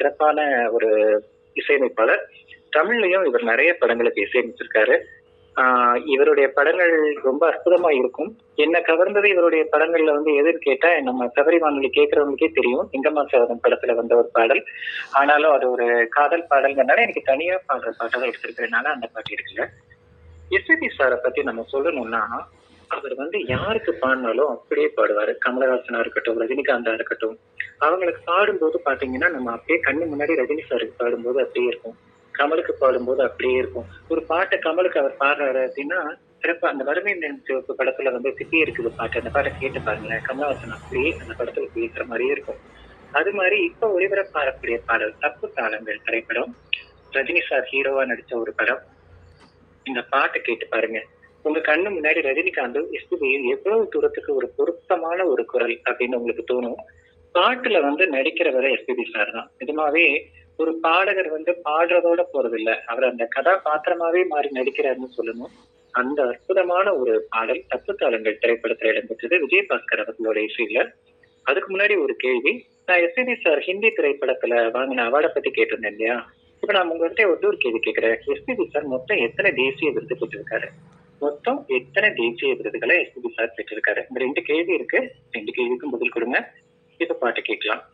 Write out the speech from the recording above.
சிறப்பான ஒரு இசையமைப்பாளர் தமிழ்லயும் இவர் நிறைய படங்களுக்கு இசையமைச்சிருக்காரு ஆஹ் இவருடைய படங்கள் ரொம்ப அற்புதமா இருக்கும் என்ன கவர்ந்தது இவருடைய படங்கள்ல வந்து எதுன்னு கேட்டா நம்ம சபரி வானொலி கேட்கறவங்களுக்கே தெரியும் எங்கம்மா சேவதம் படத்துல வந்த ஒரு பாடல் ஆனாலும் அது ஒரு காதல் பாடல்ங்கிறனால எனக்கு தனியா பாடுற பாட்டை எடுத்திருக்கிறதுனால அந்த பாட்டு இருக்குல்ல எஸ்பிபி சாரை பத்தி நம்ம சொல்லணும்னா அவர் வந்து யாருக்கு பாடினாலும் அப்படியே பாடுவாரு கமலஹாசனா இருக்கட்டும் ரஜினிகாந்தா இருக்கட்டும் அவங்களுக்கு பாடும்போது பாத்தீங்கன்னா நம்ம அப்படியே கண்ணு முன்னாடி ரஜினி சாருக்கு பாடும்போது அப்படியே இருக்கும் கமலுக்கு பாடும்போது அப்படியே இருக்கும் ஒரு பாட்டை கமலுக்கு அவர் பாடுறாரு அப்படின்னா சிறப்பா அந்த வறுமை சிவப்பு படத்துல வந்து சிப்பி இருக்குது பாட்டு அந்த பாட்டை கேட்டு பாருங்களேன் கமலஹாசன் அப்படியே அந்த படத்துல பேசுற மாதிரியே இருக்கும் அது மாதிரி இப்ப ஒளிபரப்பாடக்கூடிய பாடல் தப்பு தாளங்கள் திரைப்படம் ரஜினி சார் ஹீரோவா நடிச்ச ஒரு படம் இந்த பாட்டை கேட்டு பாருங்க உங்க கண்ணு முன்னாடி ரஜினிகாந்த் எஸ்பிபி எவ்வளவு தூரத்துக்கு ஒரு பொருத்தமான ஒரு குரல் அப்படின்னு உங்களுக்கு தோணும் பாட்டுல வந்து நடிக்கிறவரை எஸ்பிபி சார் தான் நிஜமாவே ஒரு பாடகர் வந்து பாடுறதோட போறது இல்ல அவர் அந்த கதாபாத்திரமாவே மாறி நடிக்கிறாருன்னு சொல்லணும் அந்த அற்புதமான ஒரு பாடல் தப்பு தாளங்கள் திரைப்படத்துல இடம்பெற்றது விஜயபாஸ்கர் அவர்களோட இசையில அதுக்கு முன்னாடி ஒரு கேள்வி நான் எஸ்பிபி சார் ஹிந்தி திரைப்படத்துல வாங்கின அவார்டை பத்தி கேட்டிருந்தேன் இல்லையா இப்ப நான் உங்ககிட்ட ஒரு ஒரு கேள்வி கேட்கிறேன் எஸ்பிபி சார் மொத்தம் எத்தனை தேசிய விருது பெற்றிருக்காரு மொத்தம் எத்தனை தேசிய விருதுகளை எஸ்பிபி சார் பெற்றிருக்காரு இந்த ரெண்டு கேள்வி இருக்கு ரெண்டு கேள்விக்கும் பதில் கொடுங்க இப்ப பாட்டு கேட்கலாம்